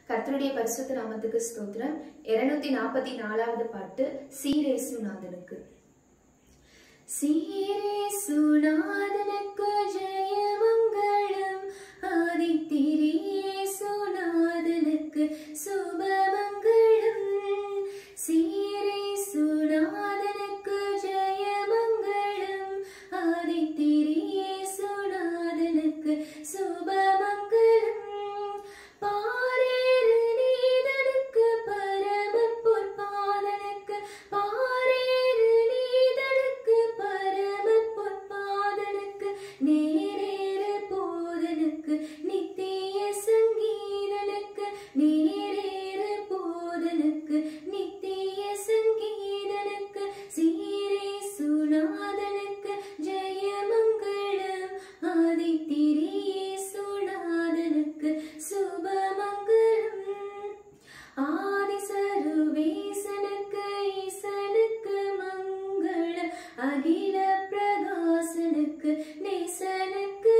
கர்த்தருடைய பரிசுத்த நாமத்துக்கு ஸ்தோத்திரம் இருநூத்தி நாற்பத்தி நாலாவது பாட்டு சீரேசு நாதனுக்கு சீரேசு நாதனுக்கு ஜெயமங்களம் ஆதித்திரேசு நாதனுக்கு சுபமங்களம் சீரேசு நாதனுக்கு ஜெயமங்களம் ஆதித்திரேசு நாதனுக்கு சுபமங்களம் பாரேறு நீதனுக்கு பரம பொற்பாதனுக்கு பாரேறு நீதனுக்கு பரம பொற்பாதனுக்கு நேரேறு போதனுக்கு நித்திய சங்கீதனுக்கு நேரேறு போதனுக்கு நித்திய சங்கீதனுக்கு சீரே சுநாதனுக்கு ஜெயமங்களம் ஆதித்திரியே சுநாதனுக்கு சுபமங்களம் ஆதி சருவேசனுக்கு ஈசனுக்கு மங்கள அகில பிரகாசனுக்கு நேசனுக்கு